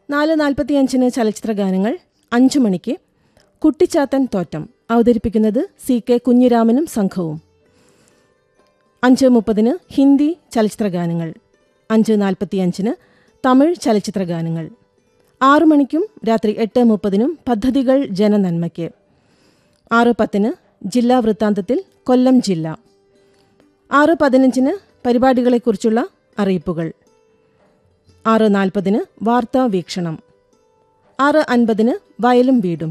നാല് നാൽപ്പത്തിയഞ്ചിന് ചലച്ചിത്ര ഗാനങ്ങൾ അഞ്ചു മണിക്ക് കുട്ടിച്ചാത്തൻ തോറ്റം അവതരിപ്പിക്കുന്നത് സി കെ കുഞ്ഞിരാമനും സംഘവും അഞ്ച് മുപ്പതിന് ഹിന്ദി ചലച്ചിത്ര ഗാനങ്ങൾ അഞ്ച് നാൽപ്പത്തിയഞ്ചിന് തമിഴ് ചലച്ചിത്ര ഗാനങ്ങൾ ആറു മണിക്കും രാത്രി എട്ട് മുപ്പതിനും പദ്ധതികൾ ജനനന്മയ്ക്ക് ആറ് പത്തിന് ജില്ലാ വൃത്താന്തത്തിൽ കൊല്ലം ജില്ല ആറ് പതിനഞ്ചിന് പരിപാടികളെക്കുറിച്ചുള്ള അറിയിപ്പുകൾ ആറ് നാൽപ്പതിന് വാർത്താ വീക്ഷണം ആറ് അൻപതിന് വയലും വീടും